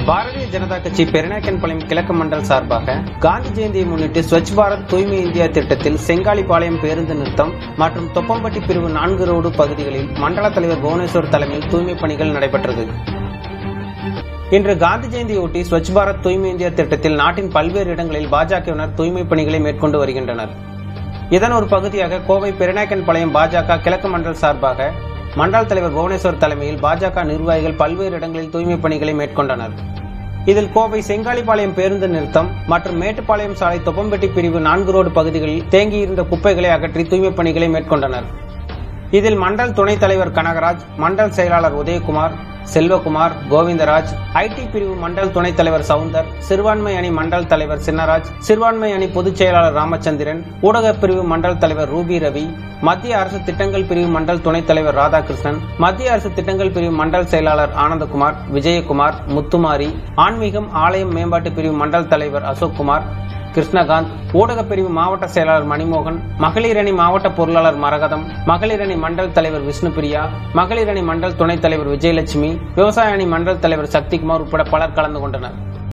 பாரதிய ஜனதா கட்சி பெருநாயக்கன்பாளையம் கிழக்கு மண்டல் சார்பாக காந்தி ஜெயந்தியை முன்னிட்டு ஸ்வச் பாரத் தூய்மை இந்தியா திட்டத்தில் செங்காலிபாளையம் பேருந்து நிறுத்தம் மற்றும் தொப்பம்பட்டி பிரிவு நான்கு ரோடு பகுதிகளில் மண்டல தலைவர் புவனேஸ்வர் தலைமையில் தூய்மை பணிகள் நடைபெற்றது இன்று காந்தி ஜெயந்தியொட்டி ஸ்வச் பாரத் தூய்மை இந்தியா திட்டத்தில் நாட்டின் பல்வேறு இடங்களில் பாஜகவினர் தூய்மை பணிகளை மேற்கொண்டு வருகின்றனர் இதன் ஒரு பகுதியாக கோவை பெருநாயக்கன்பாளையம் பாஜக கிழக்கு மண்டல் சார்பாக மண்டல தலைவர் புவனேஸ்வர் தலைமையில் பாஜக நிர்வாகிகள் பல்வேறு இடங்களில் தூய்மை பணிகளை மேற்கொண்டனர் இதில் கோவை செங்காலிபாளையம் பேருந்து நிறுத்தம் மற்றும் மேட்டுப்பாளையம் சாலை தொப்பம்பட்டி பிரிவு நான்கு ரோடு பகுதிகளில் தேங்கியிருந்த குப்பைகளை அகற்றி தூய்மை பணிகளை மேற்கொண்டனர் இதில் மண்டல் துணைத் தலைவர் கனகராஜ் மண்டல் செயலாளர் உதயகுமார் செல்வகுமார் கோவிந்தராஜ் ஐடி பிரிவு மண்டல் துணைத் தலைவர் சவுந்தர் சிறுபான்மை அணி மண்டல் தலைவர் சின்னராஜ் சிறுபான்மை அணி பொதுச் செயலாளர் ராமச்சந்திரன் ஊடகப் பிரிவு மண்டல் தலைவர் ரூபி ரவி மத்திய அரசு திட்டங்கள் பிரிவு மண்டல் துணைத் தலைவர் ராதாகிருஷ்ணன் மத்திய அரசு திட்டங்கள் பிரிவு மண்டல் செயலாளர் ஆனந்தகுமார் விஜயகுமார் முத்துமாரி ஆன்மீகம் ஆலயம் மேம்பாட்டு பிரிவு மண்டல் தலைவர் அசோக்குமார் கிருஷ்ணகாந்த் ஊடகப் பிரிவு மாவட்ட செயலாளர் மணிமோகன் மகளிர் அணி மாவட்ட பொருளாளர் மரகதம் மகளிர் அணி மண்டல் தலைவர் விஷ்ணுபிரியா மகளிர் அணி மண்டல் துணைத் தலைவர் விஜயலட்சுமி விவசாய அணி மண்டல் தலைவர் சக்திகுமார் உட்பட பலர் கலந்து கொண்டனர்